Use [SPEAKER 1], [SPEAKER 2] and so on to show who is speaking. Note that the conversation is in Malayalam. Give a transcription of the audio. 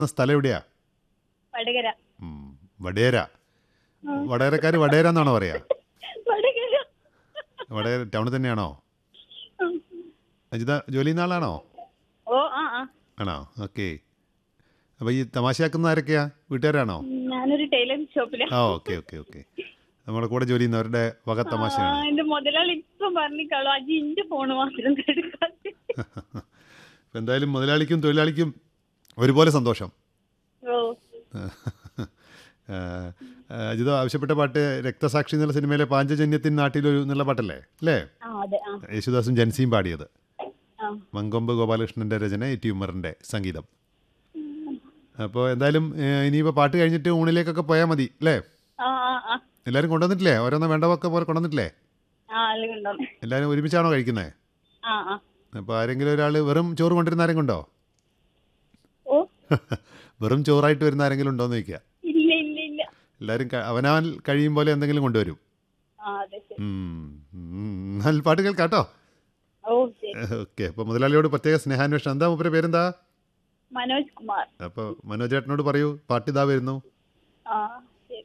[SPEAKER 1] സ്ഥലം എവിടെയാ
[SPEAKER 2] വടകര
[SPEAKER 1] ഉം, വടേര വടകരക്കാർ വടേര എന്നാണോ പറയാ
[SPEAKER 2] വടകര
[SPEAKER 1] വടകര ടൗണിൽ തന്നെയാണോ അജിത ജോലി ചെയ്യുന്ന ആളാണോ
[SPEAKER 2] ഓ ആ ആ
[SPEAKER 1] ആണോ ഓക്കെ അപ്പോൾ ഈ തമാശയാക്കുന്ന ആരൊക്കെയാ വീട്ടുകാരാണോ
[SPEAKER 2] ഞാനൊരു ടൈലറിംഗ് ഷോപ്പിലാ
[SPEAKER 1] ആ ഓക്കെ ഓക്കെ ഓക്കെ നമ്മുടെ കൂടെ ജോലി ചെയ്യുന്നവരുടെ വക
[SPEAKER 2] ആ,
[SPEAKER 1] തമാശയാണ്
[SPEAKER 2] എന്റെ മുതലാളി ഇപ്പം പറഞ്ഞിക്കാളോ അജി ഇന്റെ ഫോണ് മാത്രം എടുക്കാതെ
[SPEAKER 1] ഇപ്പം എന്തായാലും മുതലാളിക്കും തൊഴിലാളിക്കും ഒരുപോലെ സന്തോഷം
[SPEAKER 2] ഓ
[SPEAKER 1] ആ, ആ, അജിത ആവശ്യപ്പെട്ട പാട്ട് രക്തസാക്ഷി എന്നുള്ള സിനിമയിലെ പാഞ്ചജന്യത്തിൻ നാട്ടിലൊരു എന്നുള്ള പാട്ടല്ലേ അല്ലേ
[SPEAKER 2] ആ അതെ ആ
[SPEAKER 1] യേശുദാസും ജൻസിയും പാടിയത്
[SPEAKER 2] ആ
[SPEAKER 1] മങ്കൊമ്പ് ഗോപാലകൃഷ്ണൻ്റെ രചന എ ടി ഉമ്മറിൻ്റെ സംഗീതം അപ്പോൾ എന്തായാലും ഏ, ഇനിയിപ്പോൾ പാട്ട് കഴിഞ്ഞിട്ട് ഊണിലേക്കൊക്കെ പോയാൽ മതി അല്ലേ
[SPEAKER 2] ആ ആ ആ
[SPEAKER 1] എല്ലാവരും കൊണ്ടുവന്നിട്ടില്ലേ ഓരോന്ന് വേണ്ടതൊക്കെ പോലെ കൊണ്ടുവന്നിട്ടില്ലേ
[SPEAKER 2] ആ ആളുകളുണ്ടോ
[SPEAKER 1] എല്ലാവരും ഒരുമിച്ചാണോ കഴിക്കുന്നത്
[SPEAKER 2] ആ ആ
[SPEAKER 1] അപ്പോൾ ആരെങ്കിലും ഒരാൾ വെറും ചോറ് കൊണ്ടിരുന്ന ആരെങ്കിലും ഉണ്ടോ
[SPEAKER 2] ഓ
[SPEAKER 1] വെറും ചോറായിട്ട് വരുന്ന ആരെങ്കിലും ഉണ്ടോ എന്ന് ചോദിക്കുക
[SPEAKER 2] ഇല്ല ഇല്ല ഇല്ല
[SPEAKER 1] എല്ലാവരും ക- അവനവൻ കഴിയും പോലെ എന്തെങ്കിലും കൊണ്ടുവരും
[SPEAKER 2] ആ അതെ ശരി
[SPEAKER 1] ഉം. ഉം. എന്നാൽ പാട്ട് കേൾക്കാട്ടോ
[SPEAKER 2] ഓ ശരി
[SPEAKER 1] ഓക്കെ അപ്പോൾ മുതലാളിയോട് പ്രത്യേക സ്നേഹാന്വേഷണം എന്താ മൂപ്പരെ പേരെന്താ
[SPEAKER 2] മനോജ് കുമാർ
[SPEAKER 1] അപ്പോൾ മനോജ് ചേട്ടനോട് പറയൂ പാട്ട് ഇതാ വരുന്നു
[SPEAKER 2] ആ